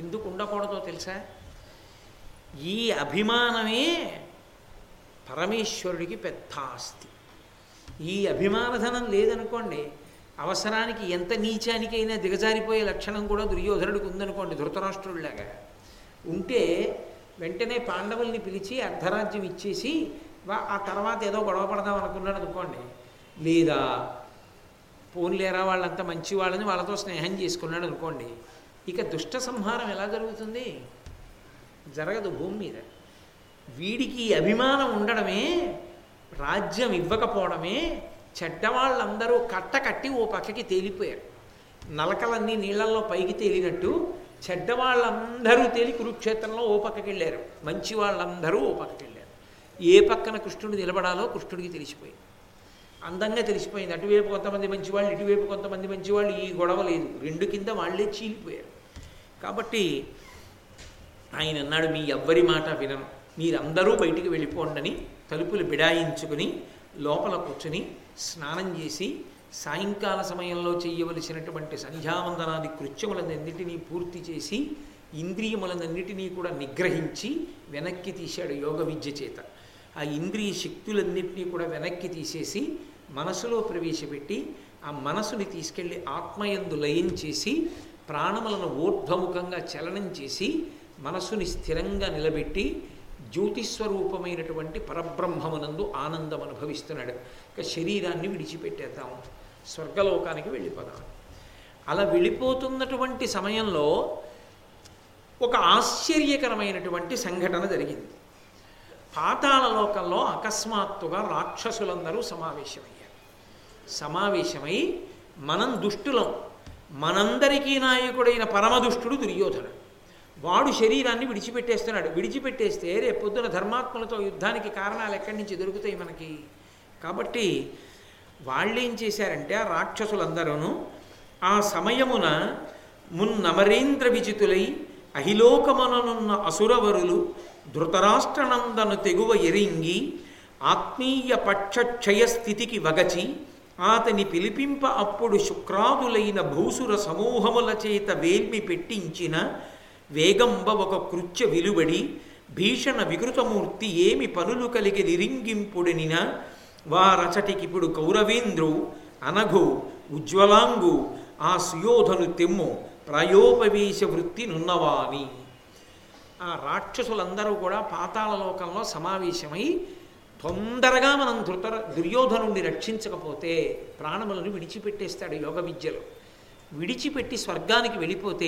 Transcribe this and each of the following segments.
ఎందుకు ఉండకూడదో తెలుసా ఈ అభిమానమే పరమేశ్వరుడికి పెద్ద ఆస్తి ఈ అభిమానధనం లేదనుకోండి అవసరానికి ఎంత నీచానికైనా దిగజారిపోయే లక్షణం కూడా దుర్యోధనుడికి ఉందనుకోండి ధృతరాష్ట్రుడిలాగా ఉంటే వెంటనే పాండవుల్ని పిలిచి అర్ధరాజ్యం ఇచ్చేసి వా- ఆ తర్వాత ఏదో గొడవ పడదాం అనుకున్నాడు అనుకోండి లేదా పోన్లేరా వాళ్ళంతా మంచి వాళ్ళని వాళ్ళతో స్నేహం చేసుకున్నాడు అనుకోండి ఇక దుష్ట సంహారం ఎలా జరుగుతుంది జరగదు భూమి మీద వీడికి ఈ అభిమానం ఉండడమే రాజ్యం ఇవ్వకపోవడమే చెడ్డవాళ్ళందరూ కట్ట కట్టి ఓ పక్కకి తేలిపోయారు నలకలన్నీ నీళ్ళల్లో పైకి తేలినట్టు చెడ్డవాళ్ళందరూ తేలి కురుక్షేత్రంలో ఓ పక్కకి వెళ్ళారు మంచి వాళ్ళందరూ ఓ పక్కకి వెళ్ళారు ఏ పక్కన కృష్ణుడు నిలబడాలో కృష్ణుడికి తెలిసిపోయింది అందంగా తెలిసిపోయింది అటువైపు కొంతమంది మంచివాళ్ళు ఇటువైపు కొంతమంది మంచివాళ్ళు ఈ గొడవ లేదు రెండు కింద వాళ్ళే చీలిపోయారు కాబట్టి ఆయన అన్నాడు మీ ఎవ్వరి మాట వినను మీరందరూ బయటికి వెళ్ళిపోండని తలుపులు బిడాయించుకుని లోపల కూర్చుని స్నానం చేసి సాయంకాల సమయంలో చేయవలసినటువంటి సంధ్యావందనాది కృత్యములన్నింటినీ పూర్తి చేసి ఇంద్రియములన్నింటినీ కూడా నిగ్రహించి వెనక్కి తీశాడు యోగ విద్య చేత ఆ ఇంద్రియ శక్తులన్నింటినీ కూడా వెనక్కి తీసేసి మనసులో ప్రవేశపెట్టి ఆ మనసుని తీసుకెళ్ళి ఆత్మయందు లయం చేసి ప్రాణములను ఊర్ధ్వముఖంగా చలనం చేసి మనసుని స్థిరంగా నిలబెట్టి జ్యోతిస్వరూపమైనటువంటి పరబ్రహ్మమునందు ఆనందం అనుభవిస్తున్నాడు ఇక శరీరాన్ని విడిచిపెట్టేద్దాం స్వర్గలోకానికి వెళ్ళిపోదాం అలా వెళ్ళిపోతున్నటువంటి సమయంలో ఒక ఆశ్చర్యకరమైనటువంటి సంఘటన జరిగింది పాతాళ లోకంలో అకస్మాత్తుగా రాక్షసులందరూ సమావేశమయ్యారు సమావేశమై మనం దుష్టులం మనందరికీ నాయకుడైన పరమదుష్టుడు దుర్యోధనుడు వాడు శరీరాన్ని విడిచిపెట్టేస్తున్నాడు విడిచిపెట్టేస్తే రేపొద్దున ధర్మాత్మలతో యుద్ధానికి కారణాలు ఎక్కడి నుంచి దొరుకుతాయి మనకి కాబట్టి వాళ్ళేం చేశారంటే ఆ రాక్షసులందరూ ఆ సమయమున మున్నమరేంద్ర విజితులై అహిలోకమననున్న అసురవరులు ధృతరాష్ట్రనందను తెగువ ఎరింగి ఆత్మీయ పక్షక్షయ స్థితికి వగచి ఆతని పిలిపింప అప్పుడు శుక్రాదులైన భూసుర సమూహముల చేత వేల్మి పెట్టించిన వేగంబ ఒక కృత్య విలువడి భీషణ వికృతమూర్తి ఏమి పనులు కలిగి నిరింగింపుడనిన వారచటికిప్పుడు కౌరవేంద్రు అనఘు ఉజ్వలాంగు ఆ సుయోధను తెమ్ము ప్రాయోపవేశ వృత్తి నున్నవాని ఆ రాక్షసులందరూ కూడా పాతాళ లోకంలో సమావేశమై తొందరగా మనం ధృత దుర్యోధనుణ్ణి రక్షించకపోతే ప్రాణములను విడిచిపెట్టేస్తాడు యోగ విద్యలో విడిచిపెట్టి స్వర్గానికి వెళ్ళిపోతే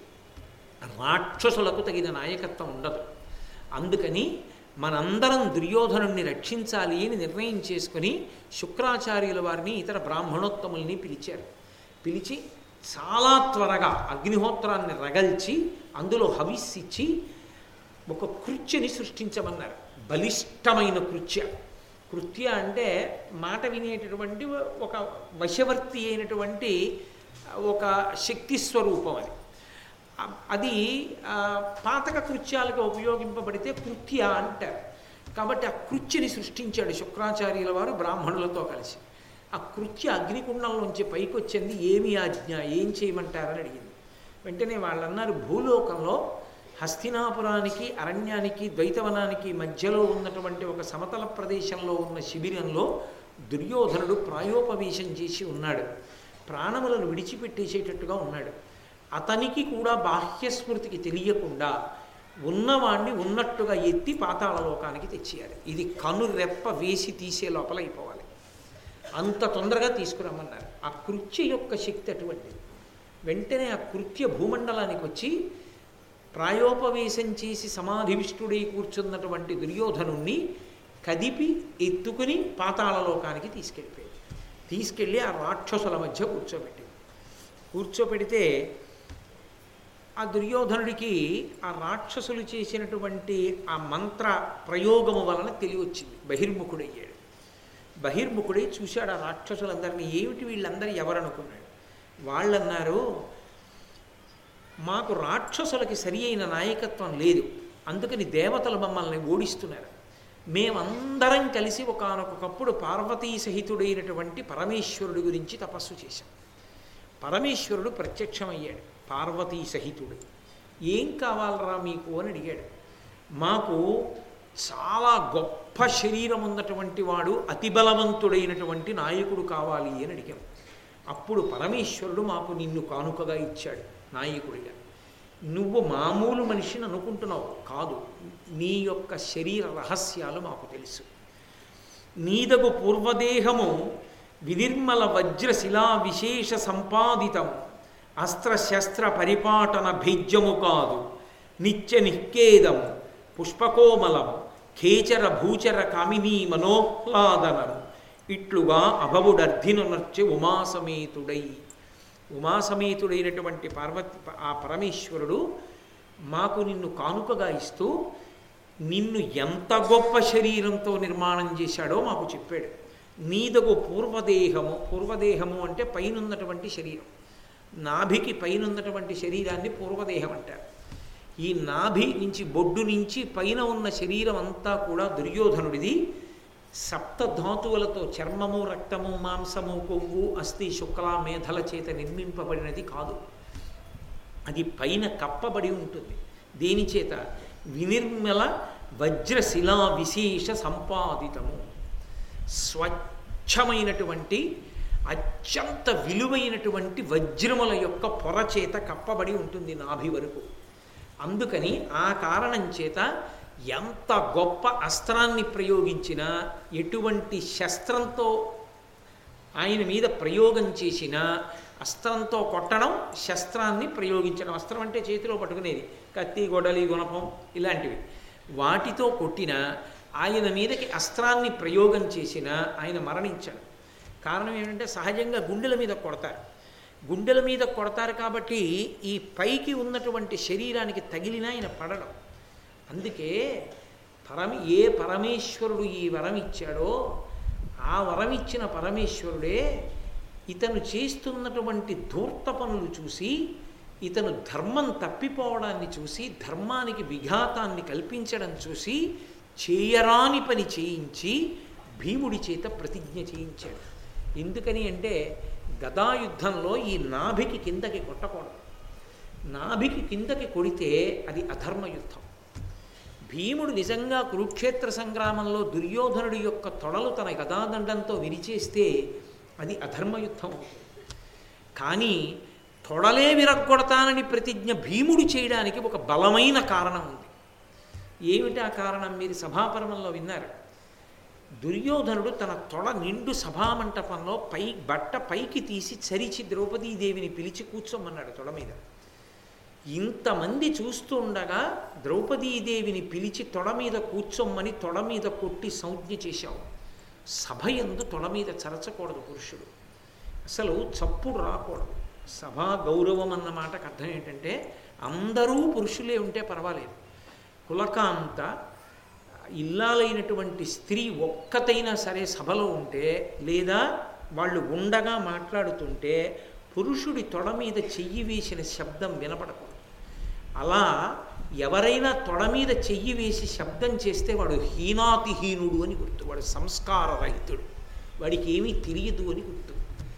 రాక్షసులకు తగిన నాయకత్వం ఉండదు అందుకని మనందరం దుర్యోధనుణ్ణి రక్షించాలి అని నిర్ణయం చేసుకుని శుక్రాచార్యుల వారిని ఇతర బ్రాహ్మణోత్తముల్ని పిలిచారు పిలిచి చాలా త్వరగా అగ్నిహోత్రాన్ని రగల్చి అందులో హవిస్సిచ్చి ఒక కృత్యని సృష్టించమన్నారు బలిష్టమైన కృత్య కృత్య అంటే మాట వినేటటువంటి ఒక వశవర్తి అయినటువంటి ఒక శక్తి స్వరూపం అది అ- అది ఆ, పాతక కృత్యాలకు ఉపయోగింపబడితే కృత్య అంటారు కాబట్టి ఆ కృత్యని సృష్టించాడు శుక్రాచార్యుల వారు బ్రాహ్మణులతో కలిసి ఆ కృత్య అగ్నికుండంలోంచి పైకి వచ్చింది ఏమి ఆజ్ఞ ఏం చేయమంటారని అడిగింది వెంటనే వాళ్ళు అన్నారు భూలోకంలో హస్తినాపురానికి అరణ్యానికి ద్వైతవనానికి మధ్యలో ఉన్నటువంటి ఒక సమతల ప్రదేశంలో ఉన్న శిబిరంలో దుర్యోధనుడు ప్రాయోపవేశం చేసి ఉన్నాడు ప్రాణములను విడిచిపెట్టేసేటట్టుగా ఉన్నాడు అతనికి కూడా బాహ్యస్మృతికి తెలియకుండా ఉన్నవాణ్ణి ఉన్నట్టుగా ఎత్తి పాతాళ లోకానికి తెచ్చేయాలి ఇది కనురెప్ప వేసి తీసే లోపల అయిపోవాలి అంత తొందరగా తీసుకురమ్మన్నారు ఆ కృత్య యొక్క శక్తి అటువంటిది వెంటనే ఆ కృత్య భూమండలానికి వచ్చి ప్రాయోపవేశం చేసి సమాధివిష్టుడై కూర్చున్నటువంటి దుర్యోధనుణ్ణి కదిపి ఎత్తుకుని పాతాళ లోకానికి తీసుకెళ్ళిపోయాడు తీసుకెళ్ళి ఆ రాక్షసుల మధ్య కూర్చోబెట్టింది కూర్చోపెడితే ఆ దుర్యోధనుడికి ఆ రాక్షసులు చేసినటువంటి ఆ మంత్ర ప్రయోగము వలన తెలివచ్చింది బహిర్ముఖుడయ్యాడు బహిర్ముఖుడై చూశాడు ఆ రాక్షసులందరినీ ఏమిటి వీళ్ళందరూ ఎవరనుకున్నాడు వాళ్ళన్నారు మాకు రాక్షసులకి సరి అయిన నాయకత్వం లేదు అందుకని దేవతలు మమ్మల్ని ఓడిస్తున్నారు మేమందరం కలిసి ఒకానొకప్పుడు పార్వతీ సహితుడైనటువంటి పరమేశ్వరుడి గురించి తపస్సు చేశాం పరమేశ్వరుడు ప్రత్యక్షమయ్యాడు పార్వతీ సహితుడు ఏం కావాలరా మీకు అని అడిగాడు మాకు చాలా గొప్ప శరీరం ఉన్నటువంటి వాడు అతి బలవంతుడైనటువంటి నాయకుడు కావాలి అని అడిగాం అప్పుడు పరమేశ్వరుడు మాకు నిన్ను కానుకగా ఇచ్చాడు నాయకుడిగా నువ్వు మామూలు మనిషిని అనుకుంటున్నావు కాదు నీ యొక్క శరీర రహస్యాలు మాకు తెలుసు నీదగు పూర్వదేహము వినిర్మల వజ్రశిలా విశేష సంపాదితం అస్త్రశస్త్ర పరిపాటన భేజ్యము కాదు నిత్య నిఃకేదం పుష్పకోమలం ఖేచర భూచర కామినీ మనోహ్లాదనం ఇట్లుగా అభవుడర్ధిను నర్చె ఉమాసమేతుడై ఉమాసమేతుడైనటువంటి పార్వతి ఆ పరమేశ్వరుడు మాకు నిన్ను కానుకగా ఇస్తూ నిన్ను ఎంత గొప్ప శరీరంతో నిర్మాణం చేశాడో మాకు చెప్పాడు నీదగు పూర్వదేహము పూర్వదేహము అంటే పైనున్నటువంటి శరీరం నాభికి పైనున్నటువంటి శరీరాన్ని పూర్వదేహం అంటారు ఈ నాభి నుంచి బొడ్డు నుంచి పైన ఉన్న శరీరం అంతా కూడా దుర్యోధనుడిది సప్త ధాతువులతో చర్మము రక్తము మాంసము కొవ్వు అస్థి శుక్ల మేధల చేత నిర్మింపబడినది కాదు అది పైన కప్పబడి ఉంటుంది దేని చేత వినిర్మల వజ్రశిలా విశేష సంపాదితము స్వచ్ఛమైనటువంటి అత్యంత విలువైనటువంటి వజ్రముల యొక్క పొర చేత కప్పబడి ఉంటుంది నాభి వరకు అందుకని ఆ కారణం చేత ఎంత గొప్ప అస్త్రాన్ని ప్రయోగించినా ఎటువంటి శస్త్రంతో ఆయన మీద ప్రయోగం చేసినా అస్త్రంతో కొట్టడం శస్త్రాన్ని ప్రయోగించడం అస్త్రం అంటే చేతిలో పట్టుకునేది కత్తి గొడలి గుణపం ఇలాంటివి వాటితో కొట్టిన ఆయన మీదకి అస్త్రాన్ని ప్రయోగం చేసిన ఆయన మరణించాడు కారణం ఏమిటంటే సహజంగా గుండెల మీద కొడతారు గుండెల మీద కొడతారు కాబట్టి ఈ పైకి ఉన్నటువంటి శరీరానికి తగిలినా ఆయన పడడం అందుకే పరమి ఏ పరమేశ్వరుడు ఈ వరం ఇచ్చాడో ఆ వరం ఇచ్చిన పరమేశ్వరుడే ఇతను చేస్తున్నటువంటి ధూర్త పనులు చూసి ఇతను ధర్మం తప్పిపోవడాన్ని చూసి ధర్మానికి విఘాతాన్ని కల్పించడం చూసి చేయరాని పని చేయించి భీముడి చేత ప్రతిజ్ఞ చేయించాడు ఎందుకని అంటే గదాయుద్ధంలో ఈ నాభికి కిందకి కొట్టకూడదు నాభికి కిందకి కొడితే అది అధర్మ యుద్ధం భీముడు నిజంగా కురుక్షేత్ర సంగ్రామంలో దుర్యోధనుడి యొక్క తొడలు తన గదాదండంతో విరిచేస్తే అది అధర్మయుద్ధం అవుతుంది కానీ తొడలే విరగొడతానని ప్రతిజ్ఞ భీముడు చేయడానికి ఒక బలమైన కారణం ఉంది ఏమిటి ఆ కారణం మీరు సభాపర్వంలో విన్నారు దుర్యోధనుడు తన తొడ నిండు సభామంటపంలో పై బట్ట పైకి తీసి చరిచి ద్రౌపదీదేవిని పిలిచి కూర్చోమన్నాడు తొడ మీద ఇంతమంది చూస్తూ ఉండగా ద్రౌపదీదేవిని పిలిచి తొడ మీద కూర్చోమ్మని తొడ మీద కొట్టి సంజ్ఞ చేశావు సభ ఎందు తొడ మీద చరచకూడదు పురుషుడు అసలు చప్పుడు రాకూడదు సభా గౌరవం అన్న మాటకు అర్థం ఏంటంటే అందరూ పురుషులే ఉంటే పర్వాలేదు కులకాంత ఇల్లాలైనటువంటి స్త్రీ ఒక్కతైనా సరే సభలో ఉంటే లేదా వాళ్ళు ఉండగా మాట్లాడుతుంటే పురుషుడి తొడ మీద చెయ్యి వేసిన శబ్దం వినపడకూడదు అలా ఎవరైనా తొడ మీద చెయ్యి వేసి శబ్దం చేస్తే వాడు హీనాతిహీనుడు అని గుర్తు వాడు సంస్కారరహితుడు వాడికి ఏమీ తెలియదు అని గుర్తు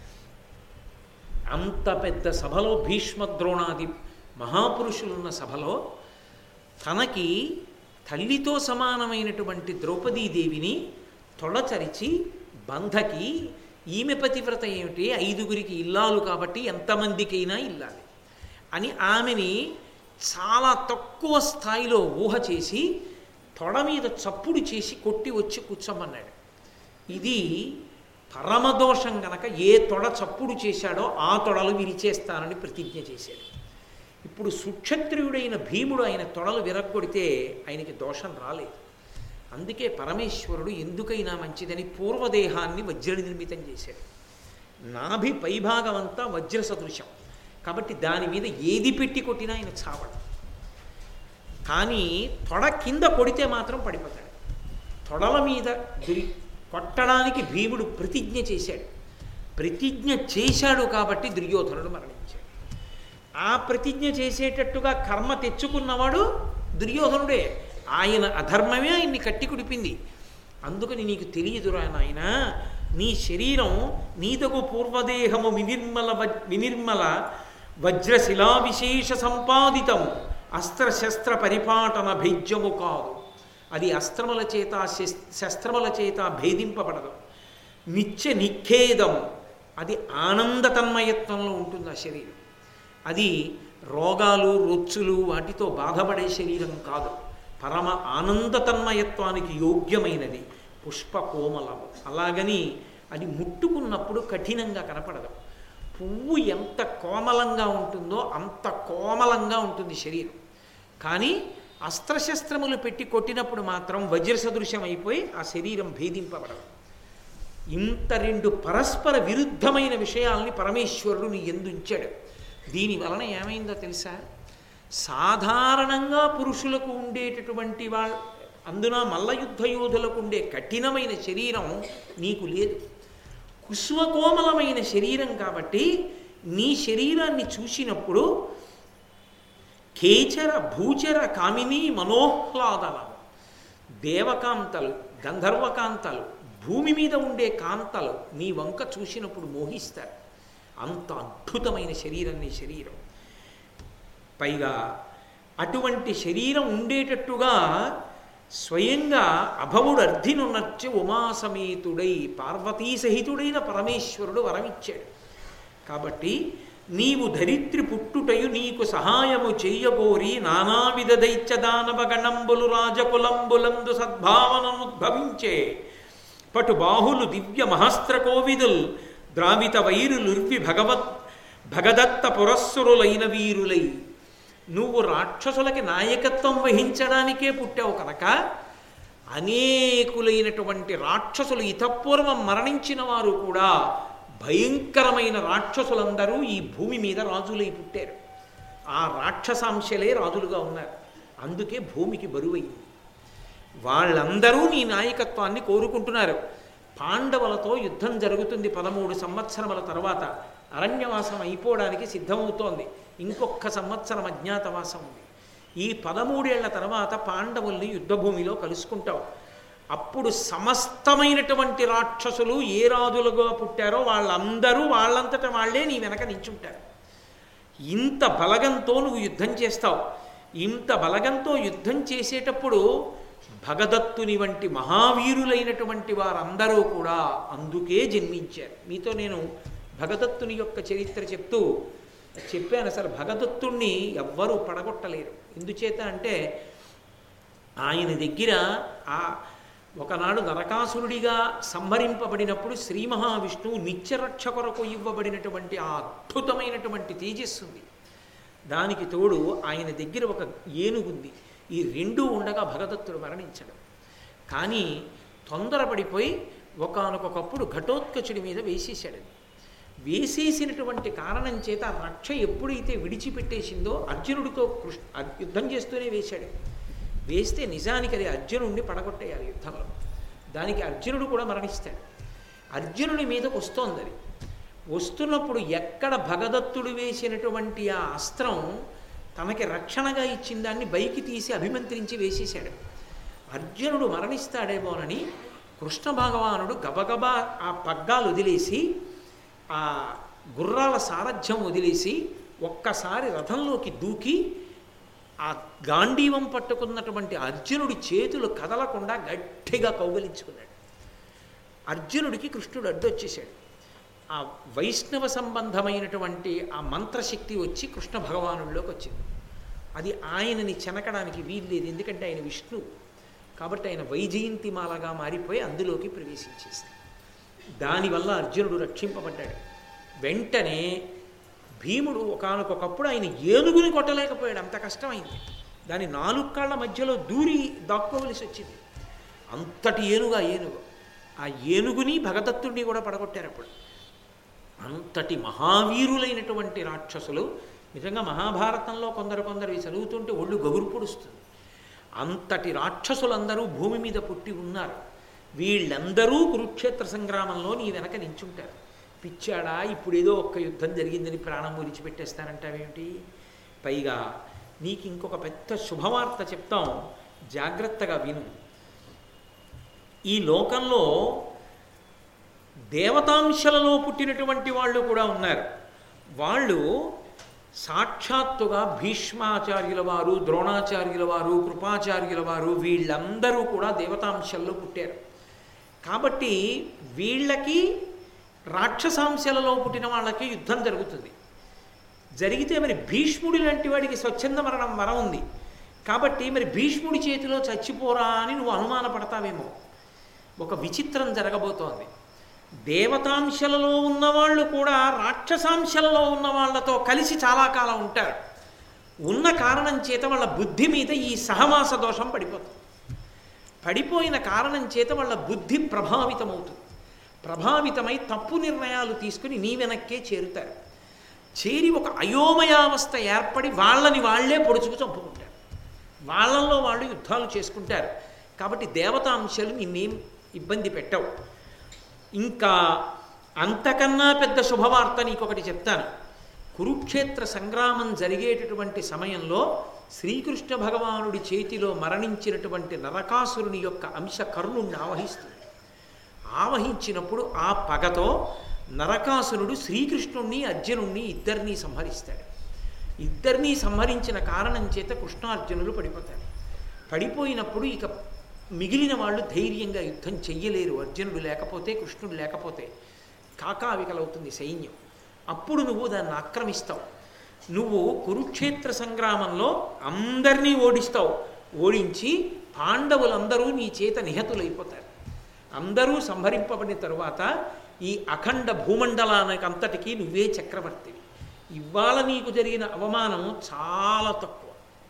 అంత పెద్ద సభలో భీష్మద్రోణాది మహాపురుషులున్న సభలో తనకి తల్లితో సమానమైనటువంటి ద్రౌపదీదేవిని తొడచరిచి బంధకి ఈమె పతివ్రత ఏమిటి ఐదుగురికి ఇల్లాలు కాబట్టి ఎంతమందికైనా ఇల్లాలి అని ఆమెని చాలా తక్కువ స్థాయిలో ఊహ చేసి తొడ మీద చప్పుడు చేసి కొట్టి వచ్చి కూర్చోమన్నాడు ఇది పరమదోషం గనక ఏ తొడ చప్పుడు చేశాడో ఆ తొడలు విరిచేస్తానని ప్రతిజ్ఞ చేశాడు ఇప్పుడు సుక్షత్రియుడైన భీముడు ఆయన తొడలు విరగ్గొడితే ఆయనకి దోషం రాలేదు అందుకే పరమేశ్వరుడు ఎందుకైనా మంచిదని పూర్వదేహాన్ని వజ్ర నిర్మితం చేశాడు నాభి పైభాగం అంతా వజ్ర సదృశం కాబట్టి దాని మీద ఏది పెట్టి కొట్టినా ఆయన చావడు కానీ తొడ కింద కొడితే మాత్రం పడిపోతాడు తొడల మీద దురి కొట్టడానికి భీముడు ప్రతిజ్ఞ చేశాడు ప్రతిజ్ఞ చేశాడు కాబట్టి దుర్యోధనుడు మరణించాడు ఆ ప్రతిజ్ఞ చేసేటట్టుగా కర్మ తెచ్చుకున్నవాడు దుర్యోధనుడే ఆయన అధర్మమే ఆయన్ని కట్టి కుడిపింది అందుకని నీకు తెలియదురా నాయన నీ శరీరం నీదకు పూర్వదేహము వినిర్మల వజ్- వినిర్మల వజ్రశిలా విశేష సంపాదితం అస్త్రశస్త్ర పరిపాటన భేద్యము కాదు అది అస్త్రముల చేత శస్- శస్త్రముల చేత భేదింపబడదు నిత్య నిఖేదం అది ఆనంద తన్మయత్వంలో ఉంటుంది ఆ శరీరం అది రోగాలు రొచ్చులు వాటితో బాధపడే శరీరం కాదు పరమ ఆనంద తన్మయత్వానికి యోగ్యమైనది పుష్ప కోమలము అలాగని అది ముట్టుకున్నప్పుడు కఠినంగా కనపడదు పువ్వు ఎంత కోమలంగా ఉంటుందో అంత కోమలంగా ఉంటుంది శరీరం కానీ అస్త్రశస్త్రములు పెట్టి కొట్టినప్పుడు మాత్రం వజ్ర సదృశ్యం అయిపోయి ఆ శరీరం భేదింపబడదు ఇంత రెండు పరస్పర విరుద్ధమైన విషయాల్ని పరమేశ్వరుడు నీ ఎందుంచాడు దీని వలన ఏమైందో తెలుసా సాధారణంగా పురుషులకు ఉండేటటువంటి వాళ్ళ అందున మల్లయుద్ధ యోధులకు ఉండే కఠినమైన శరీరం నీకు లేదు కుసుమకోమలమైన శరీరం కాబట్టి నీ శరీరాన్ని చూసినప్పుడు కేచర భూచర కామిని మనోహ్లాదనం దేవకాంతలు గంధర్వకాంతలు భూమి మీద ఉండే కాంతలు నీ వంక చూసినప్పుడు మోహిస్తారు అంత అద్భుతమైన శరీరం నీ శరీరం పైగా అటువంటి శరీరం ఉండేటట్టుగా స్వయంగా అభవుడు అర్ధినున్నచ్చ ఉమాసమేతుడై పార్వతీ సహితుడైన పరమేశ్వరుడు వరమిచ్చాడు కాబట్టి నీవు ధరిత్రి పుట్టుటయు నీకు సహాయము చెయ్యబోరి నానావిధ దైత్యదానవ గణంబులు రాజకులంబులందు సద్భావనముద్భవించే పటు బాహులు దివ్య మహస్త్ర కోవిదుల్ ద్రావిత వైరులుర్వి భగవత్ భగదత్త పురస్సురులైన వీరులై నువ్వు రాక్షసులకి నాయకత్వం వహించడానికే పుట్టావు కనుక అనేకులైనటువంటి రాక్షసులు ఇతపూర్వం మరణించిన వారు కూడా భయంకరమైన రాక్షసులందరూ ఈ భూమి మీద రాజులై పుట్టారు ఆ రాక్షసాంశలే రాజులుగా ఉన్నారు అందుకే భూమికి బరువైంది వాళ్ళందరూ నీ నాయకత్వాన్ని కోరుకుంటున్నారు పాండవులతో యుద్ధం జరుగుతుంది పదమూడు సంవత్సరముల తర్వాత అరణ్యవాసం అయిపోవడానికి సిద్ధమవుతోంది ఇంకొక సంవత్సరం అజ్ఞాతవాసం ఉంది ఈ పదమూడేళ్ల తర్వాత పాండవుల్ని యుద్ధభూమిలో కలుసుకుంటావు అప్పుడు సమస్తమైనటువంటి రాక్షసులు ఏ రాజులుగా పుట్టారో వాళ్ళందరూ వాళ్ళంతట వాళ్ళే నీ వెనక నించుంటారు ఇంత బలగంతో నువ్వు యుద్ధం చేస్తావు ఇంత బలగంతో యుద్ధం చేసేటప్పుడు భగదత్తుని వంటి మహావీరులైనటువంటి వారందరూ కూడా అందుకే జన్మించారు మీతో నేను భగదత్తుని యొక్క చరిత్ర చెప్తూ చెప్పాను అసలు భగదత్తుణ్ణి ఎవ్వరూ పడగొట్టలేరు ఎందుచేత అంటే ఆయన దగ్గర ఆ ఒకనాడు నరకాసురుడిగా సంహరింపబడినప్పుడు శ్రీ మహావిష్ణువు నిత్యరక్ష కొరకు ఇవ్వబడినటువంటి ఆ అద్భుతమైనటువంటి తేజస్సు ఉంది దానికి తోడు ఆయన దగ్గర ఒక ఏనుగుంది ఈ రెండూ ఉండగా భగదత్తుడు మరణించడం కానీ తొందరపడిపోయి ఒకానొకప్పుడు ఘటోత్కచుడి మీద వేసేశాడు అది. వేసేసినటువంటి కారణం చేత ఆ రక్ష ఎప్పుడైతే విడిచిపెట్టేసిందో అర్జునుడితో కృష్ణ అర్- యుద్ధం చేస్తూనే వేశాడు వేస్తే నిజానికి అది అర్జునుడిని పడగొట్టేయాలి యుద్ధంలో దానికి అర్జునుడు కూడా మరణిస్తాడు అర్జునుడి మీదకు వస్తోంది అది వస్తున్నప్పుడు ఎక్కడ భగదత్తుడు వేసినటువంటి ఆ అస్త్రం తనకి రక్షణగా ఇచ్చిన దాన్ని బైకి తీసి అభిమంత్రించి వేసేశాడు అర్జునుడు మరణిస్తాడేమోనని కృష్ణ భగవానుడు గబగబా ఆ పగ్గాలు వదిలేసి ఆ గుర్రాల సారథ్యం వదిలేసి ఒక్కసారి రథంలోకి దూకి ఆ గాంధీవం పట్టుకున్నటువంటి అర్జునుడి చేతులు కదలకుండా గట్టిగా కౌగలించుకున్నాడు అర్జునుడికి కృష్ణుడు అడ్డొచ్చేశాడు ఆ వైష్ణవ సంబంధమైనటువంటి ఆ మంత్రశక్తి వచ్చి కృష్ణ భగవానుల్లోకి వచ్చింది అది ఆయనని చెనకడానికి వీల్లేదు ఎందుకంటే ఆయన విష్ణువు కాబట్టి ఆయన వైజయంతిమాలగా మారిపోయి అందులోకి ప్రవేశించేసింది దానివల్ల అర్జునుడు రక్షింపబడ్డాడు వెంటనే భీముడు ఒకానొకప్పుడు ఆయన ఏనుగుని కొట్టలేకపోయాడు అంత కష్టమైంది దాని నాలుగు కాళ్ళ మధ్యలో దూరి దాక్కోవలసి వచ్చింది అంతటి ఏనుగు ఆ ఏనుగు ఆ ఏనుగుని భగదత్తుడిని కూడా పడగొట్టారు అప్పుడు అంతటి మహావీరులైనటువంటి రాక్షసులు నిజంగా మహాభారతంలో కొందరు కొందరు ఇవి చదువుతుంటే ఒళ్ళు గగురు పొడుస్తుంది అంతటి రాక్షసులందరూ భూమి మీద పుట్టి ఉన్నారు వీళ్ళందరూ కురుక్షేత్ర సంగ్రామంలో నీ వెనక నించుంటారు పిచ్చాడా ఇప్పుడు ఏదో ఒక్క యుద్ధం జరిగిందని ప్రాణం విడిచిపెట్టేస్తానంటావేమిటి పైగా నీకు ఇంకొక పెద్ద శుభవార్త చెప్తాం జాగ్రత్తగా విను ఈ లోకంలో దేవతాంశలలో పుట్టినటువంటి వాళ్ళు కూడా ఉన్నారు వాళ్ళు సాక్షాత్తుగా భీష్మాచార్యుల వారు ద్రోణాచార్యుల వారు కృపాచార్యుల వారు వీళ్ళందరూ కూడా దేవతాంశంలో పుట్టారు కాబట్టి వీళ్ళకి రాక్షసాంశలలో పుట్టిన వాళ్ళకి యుద్ధం జరుగుతుంది జరిగితే మరి భీష్ముడి లాంటి వాడికి స్వచ్ఛంద మరణం వరం ఉంది కాబట్టి మరి భీష్ముడి చేతిలో చచ్చిపోరా అని నువ్వు అనుమానపడతావేమో ఒక విచిత్రం జరగబోతోంది దేవతాంశలలో ఉన్నవాళ్ళు కూడా రాక్షసాంశలలో ఉన్న వాళ్ళతో కలిసి చాలా కాలం ఉంటారు ఉన్న కారణం చేత వాళ్ళ బుద్ధి మీద ఈ సహవాస దోషం పడిపోతుంది పడిపోయిన కారణం చేత వాళ్ళ బుద్ధి ప్రభావితమవుతుంది ప్రభావితమై తప్పు నిర్ణయాలు తీసుకుని నీ వెనక్కే చేరుతారు చేరి ఒక అయోమయావస్థ ఏర్పడి వాళ్ళని వాళ్లే పొడుచుకు చంపుకుంటారు వాళ్ళల్లో వాళ్ళు యుద్ధాలు చేసుకుంటారు కాబట్టి దేవతాంశాలు నిన్నేం ఇబ్బంది పెట్టవు ఇంకా అంతకన్నా పెద్ద శుభవార్త నీకొకటి చెప్తాను కురుక్షేత్ర సంగ్రామం జరిగేటటువంటి సమయంలో శ్రీకృష్ణ భగవానుడి చేతిలో మరణించినటువంటి నరకాసురుని యొక్క అంశ కర్ణుణ్ణి ఆవహిస్తుంది ఆవహించినప్పుడు ఆ పగతో నరకాసురుడు శ్రీకృష్ణుణ్ణి అర్జునుణ్ణి ఇద్దరినీ సంహరిస్తాడు ఇద్దరినీ సంహరించిన కారణం చేత కృష్ణార్జునులు పడిపోతారు పడిపోయినప్పుడు ఇక మిగిలిన వాళ్ళు ధైర్యంగా యుద్ధం చెయ్యలేరు అర్జునుడు లేకపోతే కృష్ణుడు లేకపోతే కాకావికలవుతుంది సైన్యం అప్పుడు నువ్వు దాన్ని ఆక్రమిస్తావు నువ్వు కురుక్షేత్ర సంగ్రామంలో అందరినీ ఓడిస్తావు ఓడించి పాండవులందరూ నీ చేత నిహతులైపోతారు అందరూ సంహరింపబడిన తరువాత ఈ అఖండ భూమండలానికి అంతటికీ నువ్వే చక్రవర్తివి ఇవాళ నీకు జరిగిన అవమానం చాలా తక్కువ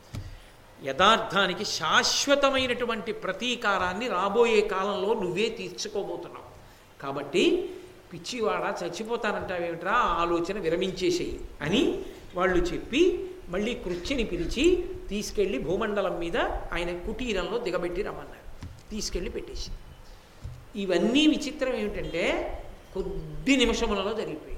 యథార్థానికి శాశ్వతమైనటువంటి ప్రతీకారాన్ని రాబోయే కాలంలో నువ్వే తీర్చుకోబోతున్నావు కాబట్టి పిచ్చివాడ చచ్చిపోతానంటావేమిట్రా ఆ ఆలోచన విరమించేసేయి అని వాళ్ళు చెప్పి మళ్ళీ కృత్యని పిలిచి తీసుకెళ్ళి భూమండలం మీద ఆయన కుటీరంలో దిగబెట్టి రమ్మన్నారు తీసుకెళ్ళి పెట్టేసి ఇవన్నీ విచిత్రం ఏమిటంటే కొద్ది నిమిషములలో జరిగిపోయాయి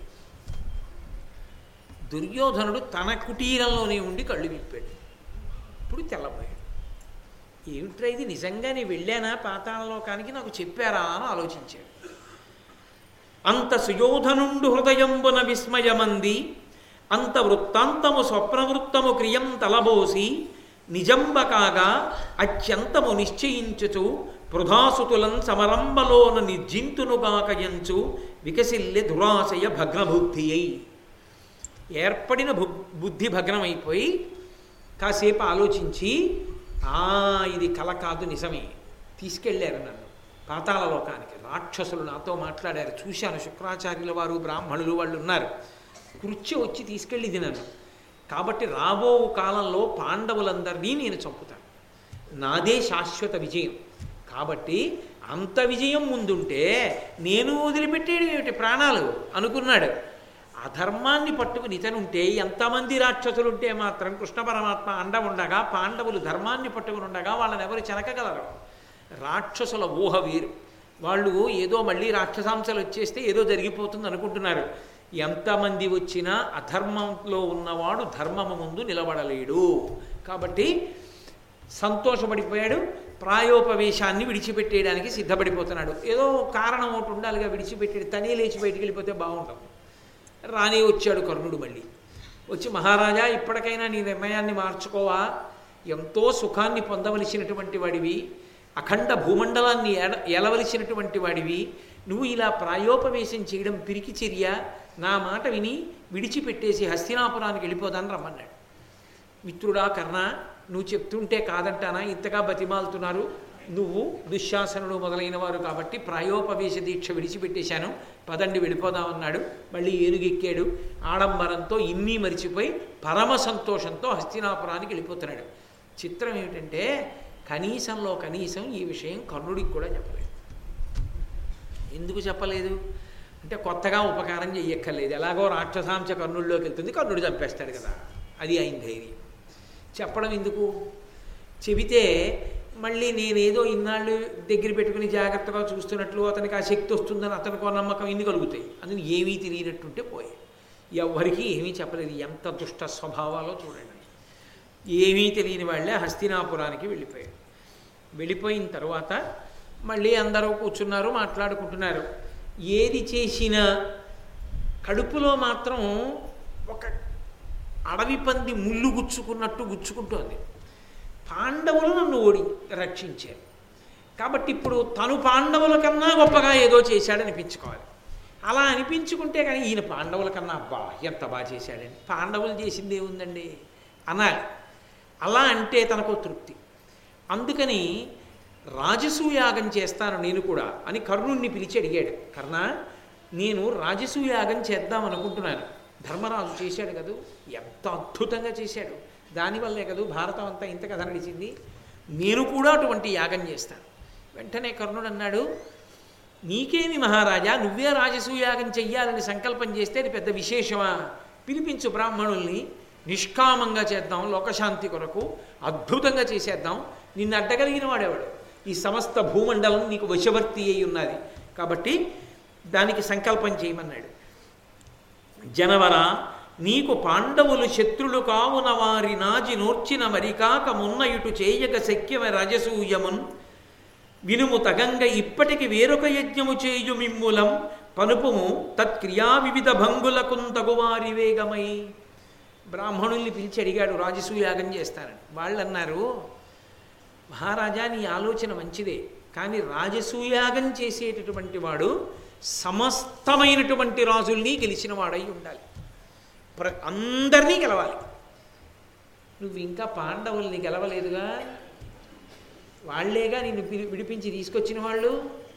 దుర్యోధనుడు తన కుటీరంలోనే ఉండి కళ్ళు విప్పాడు ఇప్పుడు తెల్లబోయాడు ఏమిట్రా ఇది నిజంగా నేను వెళ్ళానా పాతాళలోకానికి నాకు చెప్పారా అని ఆలోచించాడు అంత సుయోధనుండు హృదయంబున విస్మయమంది అంత వృత్తాంతము స్వప్నవృత్తము క్రియం తలబోసి నిజంబ కాగా అత్యంతము నిశ్చయించుచు పృధాసుతులం సమరంబలోన నిర్జింతునుగాకయంచు వికసిల్లె దురాశయ భగ్నబుద్ధి అయి ఏర్పడిన బు బుద్ధి భగ్నమైపోయి కాసేపు ఆలోచించి ఆ ఇది కల కాదు నిజమే తీసుకెళ్ళారు నన్ను పాతాళ లోకానికి రాక్షసులు నాతో మాట్లాడారు చూశాను శుక్రాచార్యుల వారు బ్రాహ్మణులు వాళ్ళు ఉన్నారు కృత్య వచ్చి తీసుకెళ్ళింది నన్ను కాబట్టి రాబో కాలంలో పాండవులందరినీ నేను చంపుతాను నాదే శాశ్వత విజయం కాబట్టి అంత విజయం ముందుంటే నేను వదిలిపెట్టేది ఏమిటి ప్రాణాలు అనుకున్నాడు అధర్మాన్ని పట్టుకుని ఇతనుంటే ఎంతమంది రాక్షసులుంటే మాత్రం కృష్ణ పరమాత్మ అండ ఉండగా పాండవులు ధర్మాన్ని పట్టుకుని ఉండగా వాళ్ళని ఎవరు చెనకగలరు రాక్షసుల ఊహ వేరు వాళ్ళు ఏదో మళ్ళీ రాక్షసాంశాలు వచ్చేస్తే ఏదో జరిగిపోతుంది అనుకుంటున్నారు ఎంతమంది వచ్చినా అధర్మంలో ఉన్నవాడు ధర్మము ముందు నిలబడలేడు కాబట్టి సంతోషపడిపోయాడు ప్రాయోపవేశాన్ని విడిచిపెట్టేయడానికి సిద్ధపడిపోతున్నాడు ఏదో కారణం ఒకటి ఉండాలిగా విడిచిపెట్టాడు తనే లేచి బయటికి వెళ్ళిపోతే బాగుంటుంది రానే వచ్చాడు కర్ణుడు మళ్ళీ వచ్చి మహారాజా ఇప్పటికైనా నీ నిర్ణయాన్ని మార్చుకోవా ఎంతో సుఖాన్ని పొందవలసినటువంటి వాడివి అఖండ భూమండలాన్ని ఎల ఎలవలసినటువంటి వాడివి నువ్వు ఇలా ప్రాయోపవేశం చేయడం పిరికి చర్య నా మాట విని విడిచిపెట్టేసి హస్తినాపురానికి వెళ్ళిపోదాన్ని రమ్మన్నాడు మిత్రుడా కర్ణ నువ్వు చెప్తుంటే కాదంటానా ఇంతగా బతిమాలుతున్నారు నువ్వు దుశ్శాసనుడు మొదలైన వారు కాబట్టి ప్రాయోపవేశ దీక్ష విడిచిపెట్టేశాను పదండి వెళ్ళిపోదామన్నాడు మళ్ళీ ఏనుగెక్కాడు ఆడంబరంతో ఇన్ని మరిచిపోయి పరమ సంతోషంతో హస్తినాపురానికి వెళ్ళిపోతున్నాడు చిత్రం ఏమిటంటే కనీసంలో కనీసం ఈ విషయం కర్ణుడికి కూడా చెప్పలేదు ఎందుకు చెప్పలేదు అంటే కొత్తగా ఉపకారం చెయ్యక్కర్లేదు ఎలాగో రాక్షసాంశ కర్ణుల్లోకి వెళ్తుంది కర్ణుడు చంపేస్తాడు కదా అది ఆయన ధైర్యం చెప్పడం ఎందుకు చెబితే మళ్ళీ నేనేదో ఇన్నాళ్ళు దగ్గర పెట్టుకుని జాగ్రత్తగా చూస్తున్నట్లు అతనికి ఆ శక్తి వస్తుందని అతనికి నమ్మకం ఇన్ని కలుగుతాయి అందుని ఏమీ తెలియనట్టుంటే పోయి ఎవరికి ఏమీ చెప్పలేదు ఎంత దుష్ట స్వభావాలో చూడండి ఏమీ తెలియని వాళ్ళే హస్తినాపురానికి వెళ్ళిపోయారు వెళ్ళిపోయిన తర్వాత మళ్ళీ అందరూ కూర్చున్నారు మాట్లాడుకుంటున్నారు ఏది చేసినా కడుపులో మాత్రం ఒక అడవి పంది ముళ్ళు గుచ్చుకున్నట్టు గుచ్చుకుంటోంది పాండవులు నన్ను ఓడి రక్షించారు కాబట్టి ఇప్పుడు తను పాండవుల కన్నా గొప్పగా ఏదో చేశాడనిపించుకోవాలి అలా అనిపించుకుంటే కానీ ఈయన పాండవుల కన్నా అబ్బా ఎంత బాగా చేశాడని పాండవులు చేసింది ఏముందండి అనాలి అలా అంటే తనకు తృప్తి అందుకని రాజసూయాగం చేస్తాను నేను కూడా అని కర్ణుణ్ణి పిలిచి అడిగాడు కర్ణ నేను రాజసూయాగం చేద్దాం అనుకుంటున్నాను ధర్మరాజు చేశాడు కదూ ఎంత అద్భుతంగా చేశాడు దానివల్లే కదూ భారతం అంతా ఇంత కథ నడిచింది నేను కూడా అటువంటి యాగం చేస్తాను వెంటనే కర్ణుడు అన్నాడు నీకేమి మహారాజా నువ్వే రాజసూయాగం చెయ్యాలని సంకల్పం చేస్తే అది పెద్ద విశేషమా పిలిపించు బ్రాహ్మణుల్ని నిష్కామంగా చేద్దాం లోకశాంతి కొరకు అద్భుతంగా చేసేద్దాం నిన్ను అడ్డగలిగిన వాడేవాడు ఈ సమస్త భూమండలం నీకు వశవర్తి అయి ఉన్నది కాబట్టి దానికి సంకల్పం చేయమన్నాడు జనవర నీకు పాండవులు శత్రులు కావున వారి నాజి నోర్చిన మరికాక మున్న ఇటు చేయక శక్యమ రజసూయమున్ వినుము తగంగ ఇప్పటికి వేరొక యజ్ఞము చేయు మిమ్ములం పనుపుము తత్క్రియా వివిధ భంగులకున్ తగువారి వేగమై బ్రాహ్మణుల్ని పిలిచి అడిగాడు రాజసూయాగం చేస్తానని వాళ్ళు అన్నారు మహారాజా నీ ఆలోచన మంచిదే కానీ రాజసూయాగం చేసేటటువంటి వాడు సమస్తమైనటువంటి రాజుల్ని గెలిచిన వాడై ఉండాలి ప్ర అందరినీ గెలవాలి నువ్వు ఇంకా పాండవుల్ని గెలవలేదుగా వాళ్లేగా నిన్ను పిలి- విడిపించి తీసుకొచ్చిన వాళ్ళు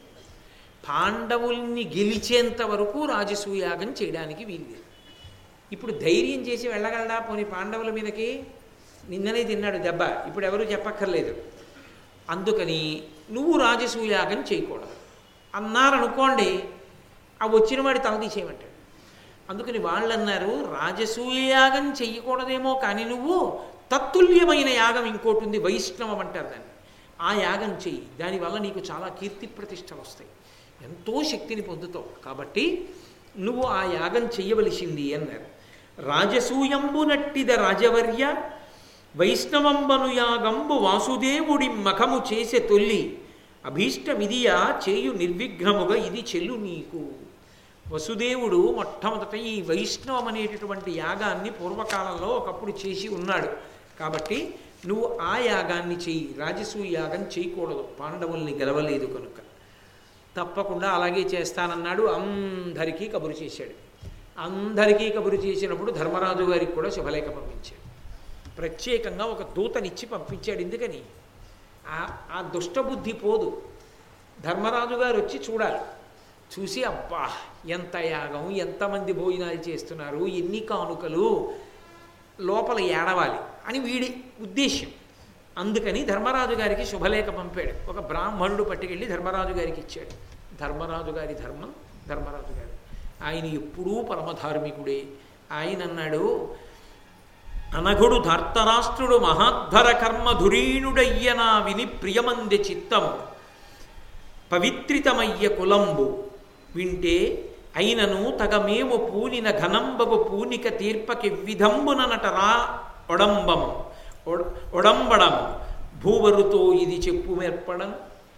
పాండవుల్ని గెలిచేంత వరకు రాజసూయాగం చేయడానికి వీల్లేదు ఇప్పుడు ధైర్యం చేసి వెళ్ళగలడా పోనీ పాండవుల మీదకి నిన్ననే తిన్నాడు దెబ్బ ఇప్పుడు ఎవరు చెప్పక్కర్లేదు అందుకని నువ్వు రాజసూయాగం చేయకూడదు అన్నారనుకోండి ఆ వచ్చిన వాడి తల తీసేయమంటాడు అందుకని వాళ్ళు అన్నారు రాజసూయయాగం చెయ్యకూడదేమో కానీ నువ్వు తత్తుల్యమైన యాగం ఇంకోటి ఉంది వైష్ణవం అంటారు దాన్ని ఆ యాగం చెయ్యి దానివల్ల నీకు చాలా కీర్తి ప్రతిష్టలు వస్తాయి ఎంతో శక్తిని పొందుతావు కాబట్టి నువ్వు ఆ యాగం చెయ్యవలసింది అన్నారు రాజసూయంబు నట్టిద రాజవర్య వైష్ణవంబను యాగంబు వాసుదేవుడి మఖము చేసే తొల్లి అభీష్టమిదియా చేయు నిర్విఘ్నముగా ఇది చెల్లు నీకు వసుదేవుడు మొట్టమొదట ఈ వైష్ణవం అనేటటువంటి యాగాన్ని పూర్వకాలంలో ఒకప్పుడు చేసి ఉన్నాడు కాబట్టి నువ్వు ఆ యాగాన్ని చెయ్యి రాజసూయ యాగం చేయకూడదు పాండవుల్ని గెలవలేదు కనుక తప్పకుండా అలాగే చేస్తానన్నాడు అందరికీ కబురు చేశాడు అందరికీ కబురు చేసినప్పుడు ధర్మరాజు గారికి కూడా శుభలేఖ పంపించాడు ప్రత్యేకంగా ఒక దూతనిచ్చి పంపించాడు ఎందుకని ఆ- ఆ దుష్టబుద్ధి పోదు ధర్మరాజు గారు వచ్చి చూడాలి చూసి అబ్బా ఎంత యాగం ఎంతమంది భోజనాలు చేస్తున్నారు ఎన్ని కానుకలు లోపల ఏడవాలి అని వీడి ఉద్దేశ్యం అందుకని ధర్మరాజు గారికి శుభలేఖ పంపాడు ఒక బ్రాహ్మణుడు పట్టుకెళ్ళి ధర్మరాజు గారికి ఇచ్చాడు ధర్మరాజు గారి ధర్మం ధర్మరాజు గారు ఆయన ఎప్పుడూ పరమధార్మికుడే ఆయన అన్నాడు అనఘుడు ధర్తరాష్ట్రుడు మహాధ్వర కర్మ ధురీణుడయ్యనా విని ప్రియమంది చిత్తము పవిత్రితమయ్య కులంబు వింటే అయినను తగమేము పూనిన ఘనంబగు పూనిక తీర్పకి విధంబున నటరా ఒడంబము ఒడ- ఒడంబడము భూవరుతో ఇది చెప్పు మెర్పడం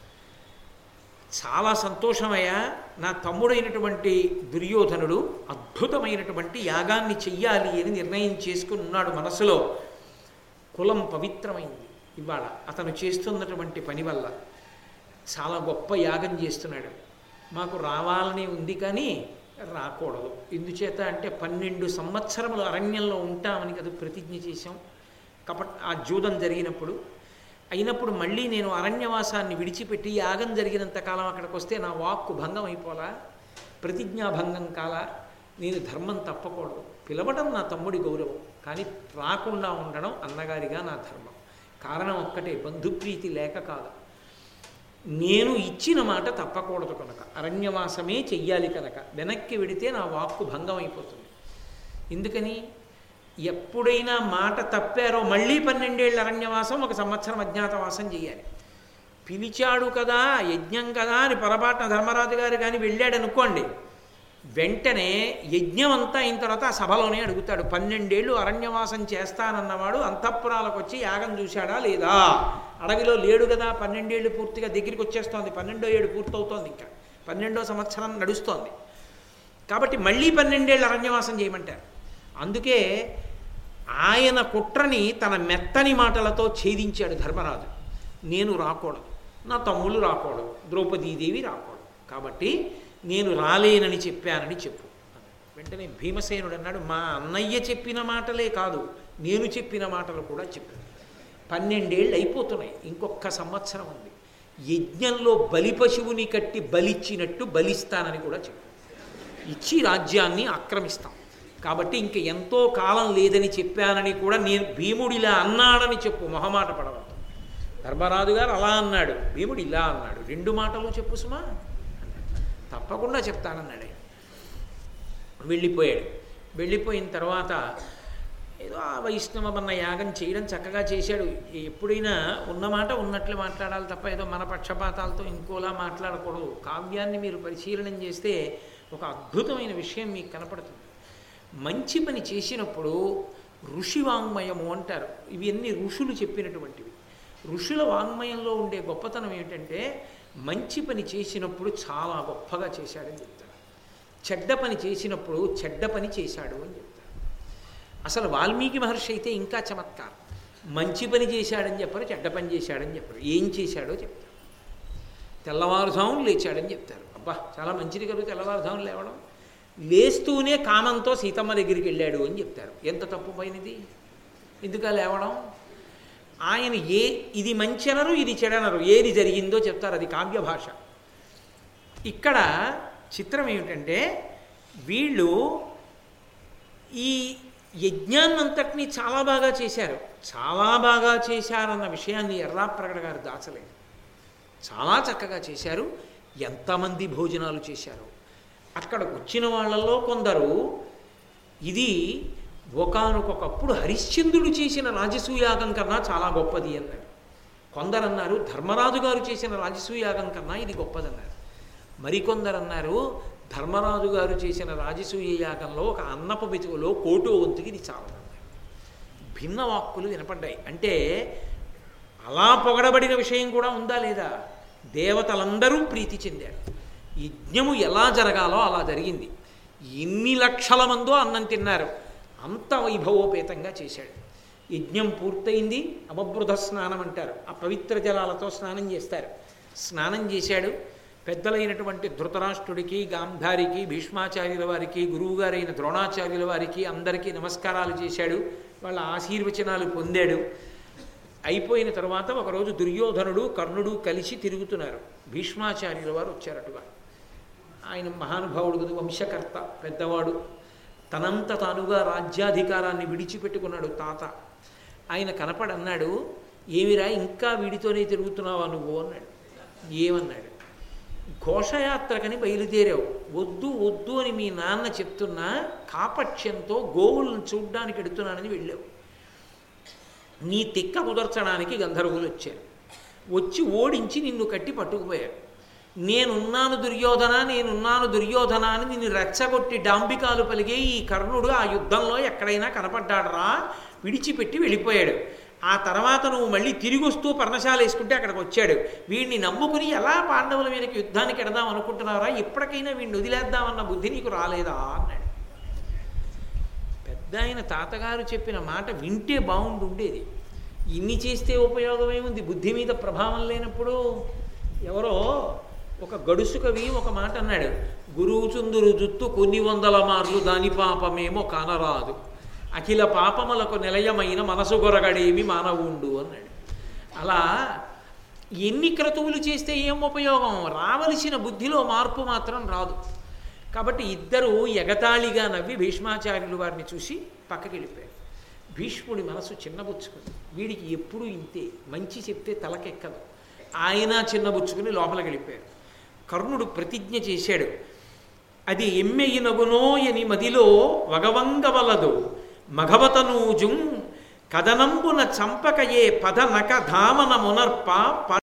చాలా సంతోషమయ్యా నా తమ్ముడైనటువంటి దుర్యోధనుడు అద్భుతమైనటువంటి యాగాన్ని చెయ్యాలి అని నిర్ణయం చేసుకుని ఉన్నాడు మనసులో కులం పవిత్రమైంది ఇవాళ అతను చేస్తున్నటువంటి పని వల్ల చాలా గొప్ప యాగం చేస్తున్నాడు మాకు రావాలని ఉంది కానీ రాకూడదు ఎందుచేత అంటే పన్నెండు సంవత్సరములు అరణ్యంలో ఉంటామని కదా ప్రతిజ్ఞ చేశాం కపట్ ఆ జూదం జరిగినప్పుడు అయినప్పుడు మళ్ళీ నేను అరణ్యవాసాన్ని విడిచిపెట్టి యాగం జరిగినంత కాలం అక్కడికి వస్తే నా వాక్కు భంగం అయిపోలా ప్రతిజ్ఞాభంగం కాలా నేను ధర్మం తప్పకూడదు పిలవడం నా తమ్ముడి గౌరవం కానీ రాకుండా ఉండడం అన్నగారిగా నా ధర్మం కారణం ఒక్కటే బంధుప్రీతి లేక కాదు నేను ఇచ్చిన మాట తప్పకూడదు కనుక అరణ్యవాసమే చెయ్యాలి కనుక వెనక్కి వెడితే నా వాక్కు భంగం అయిపోతుంది ఎందుకని ఎప్పుడైనా మాట తప్పారో మళ్ళీ పన్నెండేళ్ళ అరణ్యవాసం ఒక సంవత్సరం అజ్ఞాతవాసం చేయాలి పిలిచాడు కదా యజ్ఞం కదా అని పొరపాటున ధర్మరాజు గారు కానీ వెళ్ళాడు అనుకోండి వెంటనే యజ్ఞం అంతా అయిన తర్వాత ఆ సభలోనే అడుగుతాడు పన్నెండేళ్ళు అరణ్యవాసం చేస్తానన్నవాడు అంతఃపురాలకు వచ్చి యాగం చూశాడా లేదా అడవిలో లేడు కదా పన్నెండేళ్ళు పూర్తిగా దగ్గరికి వచ్చేస్తోంది పన్నెండో ఏడు పూర్తవుతోంది ఇంకా పన్నెండో సంవత్సరం నడుస్తోంది కాబట్టి మళ్ళీ పన్నెండేళ్ళు అరణ్యవాసం చేయమంటారు అందుకే ఆయన కుట్రని తన మెత్తని మాటలతో ఛేదించాడు ధర్మరాజు నేను రాకూడదు నా తమ్ముళ్ళు రాకూడదు ద్రౌపదీదేవి రాకూడదు కాబట్టి నేను రాలేనని చెప్పానని చెప్పు వెంటనే భీమసేనుడు అన్నాడు మా అన్నయ్య చెప్పిన మాటలే కాదు నేను చెప్పిన మాటలు కూడా చెప్పాను పన్నెండేళ్ళు అయిపోతున్నాయి ఇంకొక సంవత్సరం ఉంది యజ్ఞంలో బలి పశువుని కట్టి బలిచ్చినట్టు బలిస్తానని కూడా చెప్పాను ఇచ్చి రాజ్యాన్ని ఆక్రమిస్తాం కాబట్టి ఇంక ఎంతో కాలం లేదని చెప్పానని కూడా నేను భీముడిలా అన్నాడని చెప్పు మొహమాట పడవద్దు ధర్మరాజు గారు అలా అన్నాడు భీముడు ఇలా అన్నాడు రెండు మాటలు చెప్పు సుమా తప్పకుండా చెప్తానన్నాడు ఆయన. వెళ్ళిపోయాడు వెళ్ళిపోయిన తర్వాత ఏదో ఆ వైష్ణవమన్న యాగం చేయడం చక్కగా చేశాడు ఎప్పుడైనా ఉన్నమాట ఉన్నట్లు మాట్లాడాలి తప్ప ఏదో మన పక్షపాతాలతో ఇంకోలా మాట్లాడకూడదు కావ్యాన్ని మీరు పరిశీలనం చేస్తే ఒక అద్భుతమైన విషయం మీకు కనపడుతుంది మంచి పని చేసినప్పుడు ఋషి వాంగ్మయము అంటారు ఇవన్నీ ఋషులు చెప్పినటువంటివి ఋషుల వాంగ్మయంలో ఉండే గొప్పతనం ఏమిటంటే మంచి పని చేసినప్పుడు చాలా గొప్పగా చేశాడని చెప్తారు చెడ్డ పని చేసినప్పుడు చెడ్డ పని చేశాడు అని చెప్తారు అసలు వాల్మీకి మహర్షి అయితే ఇంకా చమత్కారం మంచి పని చేశాడని చెప్పరు చెడ్డ పని చేశాడని చెప్పరు ఏం చేశాడో చెప్తారు తెల్లవారుజామును లేచాడని చెప్తారు అబ్బా చాలా మంచిది కదా తెల్లవారుజామును లేవడం లేస్తూనే కామంతో సీతమ్మ దగ్గరికి వెళ్ళాడు అని చెప్తారు ఎంత తప్పు పోయినది ఎందుక లేవడం ఆయన ఏ ఇది మంచి అనరు ఇది చెడనరు ఏది జరిగిందో చెప్తారు అది కావ్య భాష ఇక్కడ చిత్రం ఏమిటంటే వీళ్ళు ఈ యజ్ఞాన్నంతటినీ చాలా బాగా చేశారు చాలా బాగా చేశారన్న విషయాన్ని ఎర్రాప్రగడ గారు దాచలేదు చాలా చక్కగా చేశారు ఎంతమంది భోజనాలు చేశారు అక్కడికి వచ్చిన వాళ్ళల్లో కొందరు ఇది ఒకానొకప్పుడు హరిశ్చంద్రుడు చేసిన రాజసూయాగం కన్నా చాలా గొప్పది అన్నారు కొందరన్నారు ధర్మరాజు గారు చేసిన రాజసూయాగం కన్నా ఇది గొప్పదన్నారు మరికొందరు అన్నారు ధర్మరాజు గారు చేసిన రాజసూయ యాగంలో ఒక అన్నప బితుకులో కోటో వంతుకి ఇది చాలదన్నారు భిన్న వాక్కులు వినపడ్డాయి అంటే అలా పొగడబడిన విషయం కూడా ఉందా లేదా దేవతలందరూ ప్రీతి చెందారు యజ్ఞము ఎలా జరగాలో అలా జరిగింది ఎన్ని లక్షల మందో అన్నం తిన్నారు అంత వైభవోపేతంగా చేశాడు యజ్ఞం పూర్తయింది అవబృధ స్నానం అంటారు ఆ పవిత్ర జలాలతో స్నానం చేస్తారు స్నానం చేశాడు పెద్దలైనటువంటి ధృతరాష్ట్రుడికి గాంధారికి భీష్మాచార్యుల వారికి గురువుగారైన ద్రోణాచార్యుల వారికి అందరికీ నమస్కారాలు చేశాడు వాళ్ళ ఆశీర్వచనాలు పొందాడు అయిపోయిన తర్వాత ఒకరోజు దుర్యోధనుడు కర్ణుడు కలిసి తిరుగుతున్నారు భీష్మాచార్యుల వారు వచ్చారటుగా ఆయన మహానుభావుడు కదా వంశకర్త పెద్దవాడు తనంత తానుగా రాజ్యాధికారాన్ని విడిచిపెట్టుకున్నాడు తాత ఆయన కనపడన్నాడు ఏమిరా ఇంకా వీడితోనే తిరుగుతున్నావా నువ్వు అన్నాడు ఏమన్నాడు ఘోషయాత్రకని బయలుదేరావు వద్దు వద్దు అని మీ నాన్న చెప్తున్నా కాపక్ష్యంతో గోవులను చూడ్డానికి ఎడుతున్నానని వెళ్ళావు నీ తిక్క కుదర్చడానికి గంధర్వులు వచ్చారు వచ్చి ఓడించి నిన్ను కట్టి పట్టుకుపోయారు నేనున్నాను దుర్యోధన నేనున్నాను దుర్యోధన అని నిన్ను రెచ్చగొట్టి డాంబికాలు పలిగే ఈ కర్ణుడు ఆ యుద్ధంలో ఎక్కడైనా కనపడ్డాడరా విడిచిపెట్టి వెళ్ళిపోయాడు ఆ తర్వాత నువ్వు మళ్ళీ తిరిగి వస్తూ పర్ణశాల వేసుకుంటే అక్కడికి వచ్చాడు వీడిని నమ్ముకుని ఎలా పాండవుల మీదకి యుద్ధానికి ఎడదాం అనుకుంటున్నారా ఇప్పటికైనా వీడిని వదిలేద్దామన్న బుద్ధి నీకు రాలేదా అన్నాడు పెద్ద ఆయన తాతగారు చెప్పిన మాట వింటే బాగుండుండేది ఇన్ని చేస్తే ఉపయోగం ఏముంది బుద్ధి మీద ప్రభావం లేనప్పుడు ఎవరో ఒక గడుసు కవి ఒక మాట అన్నాడు గురువు చుందురు జుత్తు కొన్ని వందల మార్లు దాని పాపమేమో కానరాదు అఖిల పాపములకు నిలయమైన మనసు గొరగడేమి మానవుండు అన్నాడు అలా ఎన్ని క్రతువులు చేస్తే ఏం ఉపయోగం రావలసిన బుద్ధిలో మార్పు మాత్రం రాదు కాబట్టి ఇద్దరు ఎగతాళిగా నవ్వి భీష్మాచార్యులు వారిని చూసి పక్కకి వెళ్ళిపోయారు భీష్ముడి మనసు చిన్నబుచ్చుకుంది వీడికి ఎప్పుడూ ఇంతే మంచి చెప్తే తలకెక్కదు ఆయన చిన్నబుచ్చుకుని లోపలికి వెళ్ళిపోయారు కర్ణుడు ప్రతిజ్ఞ చేశాడు అది ఎమ్మెయినగునో అని మదిలో వగవంగవలదు మఘవతనూజుం కదనంబున చంపకయే పదనక ధామన మునర్ప